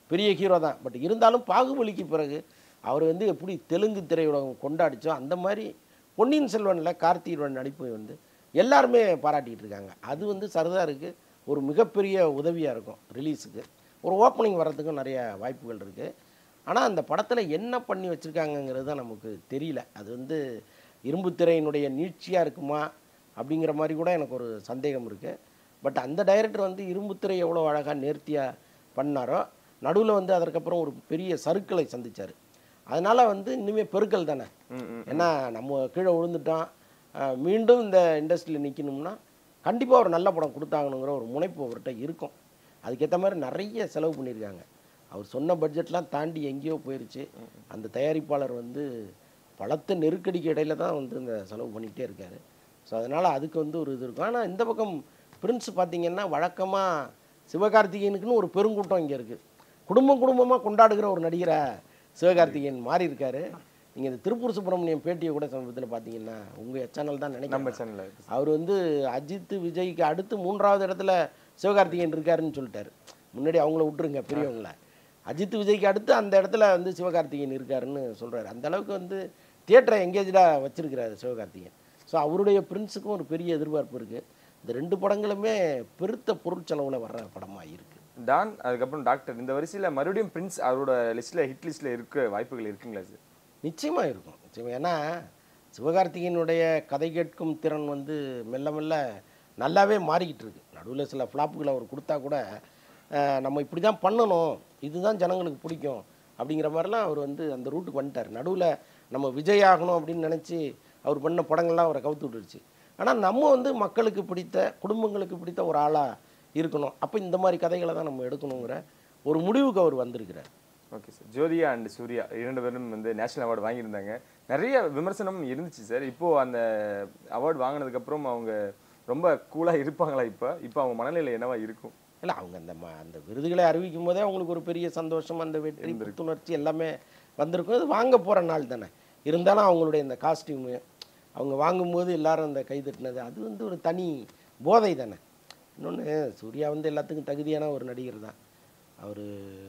பெரிய ஹீரோ தான் பட் இருந்தாலும் பாகுபலிக்கு பிறகு அவர் வந்து எப்படி தெலுங்கு திரையுலகம் கொண்டாடிச்சோ அந்த மாதிரி பொன்னியின் செல்வனில் கார்த்திகேயன் நடிப்பை வந்து எல்லாருமே பாராட்டிட்டு இருக்காங்க அது வந்து சர்தாருக்கு ஒரு மிகப்பெரிய உதவியாக இருக்கும் ரிலீஸுக்கு ஒரு ஓப்பனிங் வர்றதுக்கும் நிறைய வாய்ப்புகள் இருக்குது ஆனால் அந்த படத்தில் என்ன பண்ணி வச்சுருக்காங்கங்கிறது தான் நமக்கு தெரியல அது வந்து இரும்பு திரையினுடைய நீட்சியாக இருக்குமா அப்படிங்கிற மாதிரி கூட எனக்கு ஒரு சந்தேகம் இருக்குது பட் அந்த டைரக்டர் வந்து இரும்புத்திரை எவ்வளோ அழகாக நேர்த்தியாக பண்ணாரோ நடுவில் வந்து அதற்கப்புறம் ஒரு பெரிய சறுக்களை சந்திச்சார் அதனால் வந்து இனிமேல் பெருக்கல் தானே ம், ம். ஏன்னா நம்ம கீழே விழுந்துட்டோம் அஹ் மீண்டும் இந்த இண்டஸ்ட்ரியில் நிற்கணும்னா கண்டிப்பாக ஒரு நல்ல படம் கொடுத்தாங்கணுங்கிற ஒரு முனைப்பு அவர்கிட்ட இருக்கும் அதுக்கேற்ற மாதிரி நிறைய செலவு பண்ணியிருக்காங்க அவர் சொன்ன பட்ஜெட்லாம் தாண்டி எங்கேயோ போயிருச்சு அந்த தயாரிப்பாளர் வந்து பலத்த நெருக்கடிக்கு இடையில தான் வந்து இந்த செலவு பண்ணிக்கிட்டே இருக்காரு ஸோ அதனால் அதுக்கு வந்து ஒரு இது இருக்கும் ஆனால் இந்த பக்கம் பிரின்ஸ் பார்த்தீங்கன்னா வழக்கமாக சிவகார்த்திகேயனுக்குன்னு ஒரு பெருங்கூட்டம் இங்கே இருக்குது குடும்பம் குடும்பமாக கொண்டாடுகிற ஒரு நடிகரை சிவகார்த்திகேயன் மாறி இருக்காரு நீங்கள் இந்த திருப்பூர் சுப்பிரமணியம் பேட்டியை கூட சமீபத்தில் பார்த்தீங்கன்னா உங்கள் சேனல் தான் நம்ம நினைக்கிறேன் சேனல்ல அவர் வந்து அஜித் விஜய்க்கு அடுத்து மூன்றாவது இடத்துல சிவகார்த்திகேயன் இருக்காருன்னு சொல்லிட்டாரு முன்னாடி அவங்கள விட்டுருங்க பெரியவங்கள அஜித் விஜய்க்கு அடுத்து அந்த இடத்துல வந்து சிவகார்த்திகேயன் இருக்காருன்னு சொல்றாரு அந்த அளவுக்கு வந்து தியேட்டரை எங்கேஜாக வச்சிருக்கிறாரு சிவகார்த்திகேயன் ஸோ அவருடைய பிரின்ஸுக்கும் ஒரு பெரிய எதிர்பார்ப்பு இருக்குது இந்த ரெண்டு படங்களுமே பெருத்த பொருட்செலவில் வர்ற படமாக இருக்குது டான் அதுக்கப்புறம் டாக்டர் இந்த வரிசையில மறுபடியும் பிரின்ஸ் அவரோட லிஸ்ட்ல ஹிட் லிஸ்ட்ல இருக்க வாய்ப்புகள் இருக்குங்களா சார் நிச்சயமாக இருக்கும் நிச்சயமா ஏன்னா சிவகார்த்திகேயனுடைய கதை கேட்கும் திறன் வந்து மெல்ல மெல்ல நல்லாவே மாறிக்கிட்டு இருக்கு நடுவில் சில ஃப்ளாப்புகளை அவர் கொடுத்தா கூட அஹ், நம்ம இப்படி தான் பண்ணணும் இதுதான் ஜனங்களுக்கு பிடிக்கும் அப்படிங்கிற மாதிரிலாம் அவர் வந்து அந்த ரூட்டுக்கு வந்துட்டார் நடுவில் நம்ம விஜய் ஆகணும் அப்படின்னு நினச்சி அவர் பண்ண படங்கள்லாம் அவரை கவுத்து விட்டுருச்சு ஆனால் நம்ம வந்து மக்களுக்கு பிடித்த குடும்பங்களுக்கு பிடித்த ஒரு ஆளாக இருக்கணும் அப்போ இந்த மாதிரி கதைகளை தான் நம்ம எடுக்கணுங்கிற ஒரு முடிவுக்கு அவர் வந்திருக்கிறார் okay sir Jyothika and Suriya இரண்டு பேரும் வந்து நேஷனல் அவார்டு வாங்கியிருந்தாங்க நிறைய விமர்சனம் இருந்துச்சு சார் இப்போ அந்த அவார்டு வாங்கினதுக்கு அப்புறம் அவங்க ரொம்ப கூலா இருப்பாங்களா இப்போ இப்போ அவங்க மனநிலை என்னவா இருக்கும் இல்லை அவங்க அந்த ம அந்த விருதுகளை அறிவிக்கும் போதே அவங்களுக்கு ஒரு பெரிய சந்தோஷம் அந்த வெற்றி புத்துணர்ச்சி எல்லாமே வந்திருக்கும் இது வாங்க போகிற நாள் தானே இருந்தாலும் அவங்களுடைய இந்த காஸ்டியூமு அவங்க வாங்கும்போது எல்லாரும் அந்த கை தட்டினது அது வந்து ஒரு தனி போதை தானே இன்னொன்று சூர்யா வந்து எல்லாத்துக்கும் தகுதியான ஒரு நடிகர் தான் அவர்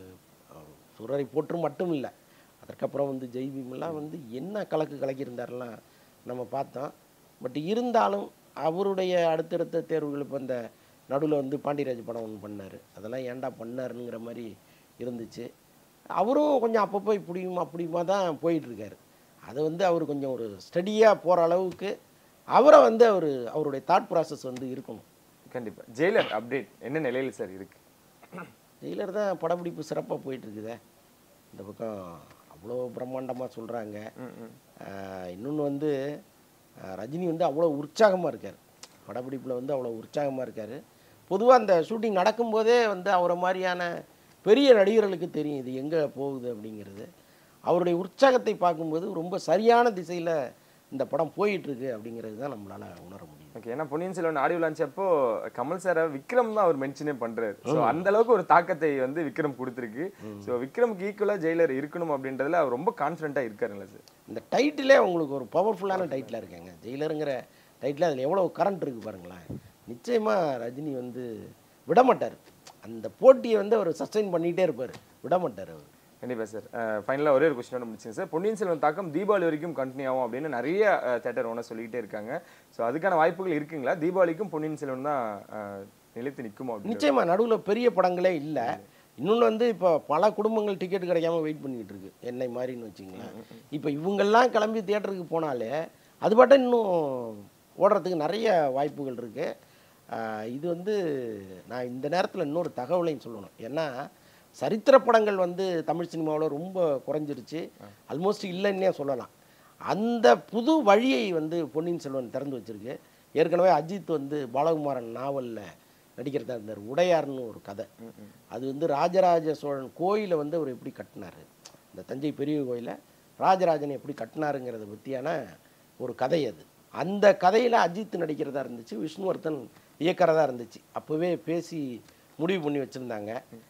சுரரை போற்று மட்டும் இல்லை அதற்கப்புறம் வந்து ஜெய்பீம்லாம் வந்து என்ன கலக்கு கலக்கியிருந்தாரெல்லாம் நம்ம பார்த்தோம் பட் இருந்தாலும் அவருடைய அடுத்தடுத்த தேர்வுகள் இப்போ இந்த நடுவில் வந்து பாண்டியராஜ் படம் ஒன்று பண்ணார் அதெல்லாம் ஏன்டா பண்ணாருங்கிற மாதிரி இருந்துச்சு அவரும் கொஞ்சம் அப்பப்போ இப்படியுமா அப்படியுமா தான் போயிட்டுருக்காரு அது வந்து அவர் கொஞ்சம் ஒரு ஸ்டடியாக போகிற அளவுக்கு அவரை வந்து அவர் அவருடைய தாட் ப்ராசஸ் வந்து இருக்கணும் கண்டிப்பா ஜெயிலர் அப்டேட் என்ன நிலையில சார் இருக்கு ஜெயிலர் தான் படப்பிடிப்பு சிறப்பாக போயிட்டுருக்குதே இந்த பக்கம் அவ்வளோ பிரம்மாண்டமாக சொல்கிறாங்க ம், ம். இன்னொன்று வந்து ஆஹ் ரஜினி வந்து அவ்வளோ உற்சாகமாக இருக்கார் படப்பிடிப்பில் வந்து அவ்வளோ உற்சாகமாக இருக்கார் பொதுவாக அந்த ஷூட்டிங் நடக்கும்போதே வந்து அவரை மாதிரியான பெரிய நடிகர்களுக்கு தெரியும் இது எங்கே போகுது அப்படிங்கிறது அவருடைய உற்சாகத்தை பார்க்கும்போது ரொம்ப சரியான திசையில் இந்த படம் போயிட்டுருக்கு அப்படிங்கிறது தான் நம்மளால் உணர முடியும் ஓகே ஏன்னா பொன்னியின் செல்வன் ஆடியோ லான்ச் அப்போ கமல் சாரை விக்ரம் தான் அவர் மென்ஷனே பண்றாரு ஸோ அந்த அளவுக்கு ஒரு தாக்கத்தை வந்து விக்ரம் கொடுத்துருக்கு ஸோ விக்ரமுக்கு ஈக்குவலா ஜெயிலர் இருக்கணும் அப்படின்றதுல அவர் ரொம்ப கான்ஃபிடென்ட்டா இருக்காருங்களா சார் இந்த டைட்டிலே உங்களுக்கு ஒரு பவர்ஃபுல்லான டைட்டிலாக இருக்காங்க ஜெயிலருங்கிற டைட்டில் அதில் எவ்வளோ கரண்ட் இருக்குது பாருங்களேன் நிச்சயமாக ரஜினி வந்து விட மாட்டார் அந்த போட்டியை வந்து அவர் சஸ்டைன் பண்ணிகிட்டே இருப்பார் விட மாட்டார் அவர் கண்டிப்பா சார் ஃபைனலாக ஒரே ஒரு கொஸ்டினோட முடிச்சுங்க சார் பொன்னியின் செல்வன் தாக்கம் தீபாவளி வரைக்கும் கண்டினியூ ஆகும் அப்படின்னு நிறைய தேட்டர் ஓனர் சொல்லிக்கிட்டே இருக்காங்க ஸோ அதுக்கான வாய்ப்புகள் இருக்குங்களா தீபாவளிக்கும் பொன்னியின் செல்வன் தான் அஹ், நிலைத்து நிற்குமோ அப்படின்னு நிச்சயமாக நடுவில் பெரிய படங்களே இல்லை இன்னொன்று வந்து இப்போ பல குடும்பங்கள் டிக்கெட் கிடைக்காம வெயிட் பண்ணிக்கிட்டு இருக்கு என்னை மாதிரின்னு வச்சுங்களேன் இப்போ இவங்கெல்லாம் கிளம்பி தியேட்டருக்கு போனாலே அது பாட்ட இன்னும் ஓடுறதுக்கு நிறைய வாய்ப்புகள் இருக்குது இது வந்து நான் இந்த நேரத்தில் இன்னொரு தகவலையும் சொல்லணும் ஏன்னா சரித்திர படங்கள் வந்து தமிழ் சினிமாவில் ரொம்ப குறைஞ்சிருச்சு ஆல்மோஸ்ட் இல்லைன்னே சொல்லலாம் அந்த புது வழியை வந்து பொன்னியின் செல்வன் திறந்து வச்சிருக்கு ஏற்கனவே அஜித் வந்து பாலகுமாரன் நாவலில் நடிக்கிறதா இருந்தார் உடையார்னு ஒரு கதை அது வந்து ராஜராஜ சோழன் கோயிலை வந்து அவர் எப்படி கட்டினார் இந்த தஞ்சை பெரிய கோயிலை ராஜராஜன் எப்படி கட்டினாருங்கிறத பற்றியான ஒரு கதை அது அந்த கதையில் அஜித் நடிக்கிறதா இருந்துச்சு விஷ்ணுவர்தன் இயக்கிறதா இருந்துச்சு அப்போவே பேசி முடிவு பண்ணி வச்சுருந்தாங்க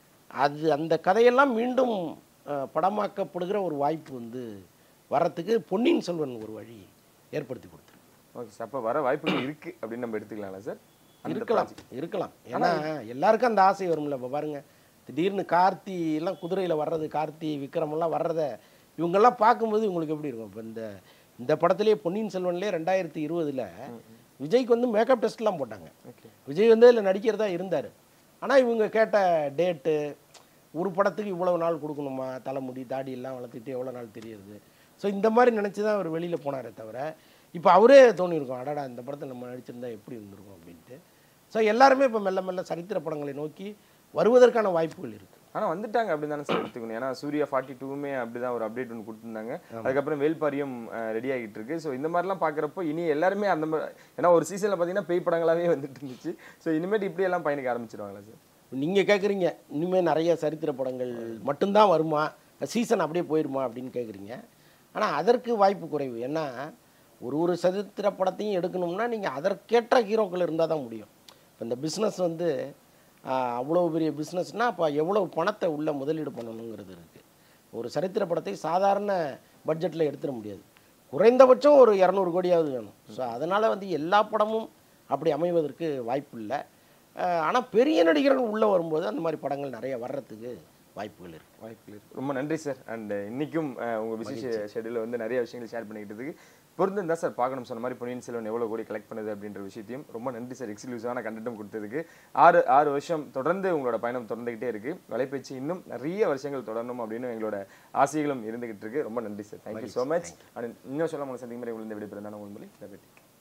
அது அந்த கதையெல்லாம் மீண்டும் அஹ், படமாக்கப்படுகிற ஒரு வாய்ப்பு வந்து வரத்துக்கு பொன்னியின் செல்வன் ஒரு வழி ஏற்படுத்தி கொடுத்துருக்கு ஓகே சார் அப்போ வர வாய்ப்புகள் இருக்கு அப்படின்னு நம்ம எடுத்துக்கலாம்ல சார் அந்த இருக்கலாம் இருக்கலாம் ஏன்னா எல்லாருக்கும் அந்த ஆசை வரும்ல இப்போ பாருங்க திடீர்னு கார்த்தி எல்லாம் குதிரையில் வர்றது கார்த்தி விக்ரமெல்லாம் வர்றதை இவங்கெல்லாம் பார்க்கும்போது இவங்களுக்கு எப்படி இருக்கும் இப்போ இந்த இந்த படத்துலேயே பொன்னியின் செல்வன்லேயே ரெண்டாயிரத்தி இருபதில் விஜய்க்கு வந்து மேக்கப் டெஸ்ட்லாம் போட்டாங்க ஓகே விஜய் வந்து இதில் நடிக்கிறதா இருந்தார் ஆனால் இவங்க கேட்ட டேட்டு ஒரு படத்துக்கு இவ்வளவு நாள் கொடுக்கணுமா தலைமுடி தாடி எல்லாம் வளர்த்துக்கிட்டு எவ்வளோ நாள் தெரியுது ஸோ இந்த மாதிரி நினச்சி தான் அவர் வெளியில் போனாரே தவிர இப்போ அவரே தோணியிருக்கும் அடடா இந்த படத்தை நம்ம நடிச்சிருந்தா எப்படி இருந்திருக்கும் அப்படின்ட்டு ஸோ எல்லாருமே இப்போ மெல்ல மெல்ல சரித்திர படங்களை நோக்கி வருவதற்கான வாய்ப்புகள் இருக்குது ஆனா வந்துட்டாங்க அப்படின்னு தானே சார் எடுத்துக்கணும் ஏன்னா சூர்யா ஃபார்ட்டி டூவுமே அப்படிதான் ஒரு அப்டேட் ஒன்று கொடுத்துருந்தாங்க அதுக்கப்புறம் வேல்பாரியும் ரெடி ஆகிட்டு இருக்கு ஸோ இந்த மாதிரிலாம் பார்க்குறப்போ இனி எல்லாருமே அந்த மாதிரி ஏன்னா ஒரு சீசனில் பார்த்தீங்கன்னா பேய் படங்களாவே வந்துட்டு இருந்துச்சு ஸோ இனிமேட்டு இப்படி எல்லாம் பயணிக்க ஆரம்பிச்சிருவாங்களா சார் நீங்கள் கேட்குறீங்க இனிமேல் நிறைய சரித்திர படங்கள் மட்டும்தான் வருமா சீசன் அப்படியே போயிடுமா அப்படின்னு கேட்குறீங்க ஆனால் அதற்கு வாய்ப்பு குறைவு ஏன்னா ஒரு ஒரு சரித்திர படத்தையும் எடுக்கணும்னா நீங்கள் அதற்கேற்ற ஹீரோக்கள் இருந்தால் தான் முடியும் இப்போ இந்த பிஸ்னஸ் வந்து ஆஹ், அவ்வளோ பெரிய பிஸ்னஸ்னால் அப்போ எவ்வளோ பணத்தை உள்ளே முதலீடு பண்ணணுங்கிறது இருக்குது ஒரு சரித்திர படத்தை சாதாரண பட்ஜெட்டில் எடுத்துட முடியாது குறைந்தபட்சம் ஒரு இரநூறு கோடியாவது வேணும் ஸோ அதனால் வந்து எல்லா படமும் அப்படி அமைவதற்கு வாய்ப்பு இல்லை ஆனால் பெரிய நடிகர்கள் உள்ளே வரும்போது அந்த மாதிரி படங்கள் நிறைய வர்றதுக்கு வாய்ப்புகள் இருக்குது வாய்ப்பு இருக்கு ரொம்ப நன்றி சார் அண்ட் இன்னைக்கும் அஹ், உங்க பிஸி ஷெடியூலில் வந்து நிறைய விஷயங்கள் ஷேர் பண்ணிக்கிட்டதுக்கு பொருந்திருந்தா சார் பார்க்கணும் சொன்ன மாதிரி பொன்னியின் செல்வன் எவ்வளோ கோடி கலெக்ட் பண்ணுது அப்படின்ற விஷயத்தையும் ரொம்ப நன்றி சார் எக்ஸ்க்ளூசிவான கண்டென்ட்டும் கொடுத்ததுக்கு ஆறு ஆறு வருஷம் தொடர்ந்து உங்களோட பயணம் தொடர்ந்துகிட்டே இருக்கு வலைப்பயிற்சி இன்னும் நிறைய வருஷங்கள் தொடரணும் அப்படின்னு எங்களோட ஆசைகளும் இருந்துகிட்டு இருக்கு ரொம்ப நன்றி sir thank you so much and இன்னும் சொல்ல முடியும் சந்திக்கும் முறை விழுந்து விடைபெறுந்தான உங்கள் மொழி